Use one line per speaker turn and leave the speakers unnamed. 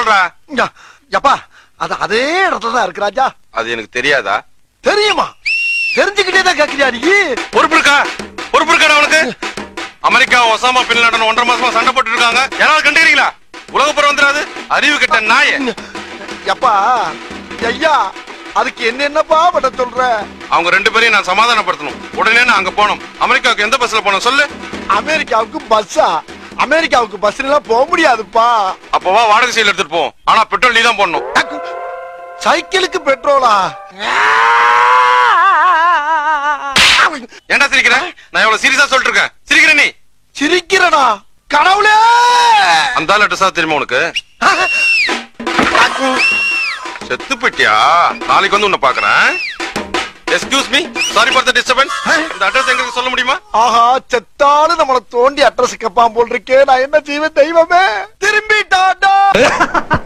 சொல்றா
யா, யப்பா அது அதே இடத்துல தான் இருக்கு ராஜா
அது எனக்கு தெரியாதா
தெரியுமா தெரிஞ்சுக்கிட்டே தான் கேக்குறியா நீ
பொறுப்பு இருக்கா பொறுப்பு இருக்கா உனக்கு அமெரிக்கா ஒசாமா பின் லாடன் ஒன்றரை மாசமா சண்டை போட்டு இருக்காங்க யாராவது கண்டுக்கிறீங்களா உலகப்புறம் வந்துடாது அறிவு கெட்ட நாய
யப்பா ஐயா அதுக்கு என்னென்னப்பா பண்ண சொல்ற
அவங்க ரெண்டு பேரையும் நான் சமாதானப்படுத்தணும் உடனே நான் அங்க போனோம் அமெரிக்காவுக்கு எந்த பஸ்ல போனோம் சொல்லு
அமெரிக்காவுக்கு பஸ்ஸா அமெரிக்காவுக்கு பஸ்ல எல்லாம் போக முடியாதுப்பா
அப்பவா வாடகை சீல் எடுத்துட்டு போவோம் ஆனா பெட்ரோல் நீ தான் போடணும்
அக்கு, சைக்கிளுக்கு பெட்ரோலா
ஏன்டா சிரிக்கிற நான் எவ்வளவு சீரியஸா சொல்லிட்டு இருக்கேன் சிரிக்கிற நீ
சிரிக்கிறடா கடவுளே
அந்த ஆள் அட்ரஸா தெரியுமா உனக்கு
அக்கு,
செத்து போயிட்டியா நாளைக்கு வந்து உன்னை பாக்குறேன் excuse me sorry for the disturbance இந்த அட்ரஸ் எங்களுக்கு சொல்ல முடியுமா
ஆஹா செத்தாலும் நம்மள தோண்டி அட்ரஸ் கேப்பான் போல் இருக்கே நான் என்ன செய்வேன் தெய்வமே திரும்பிட்டாடா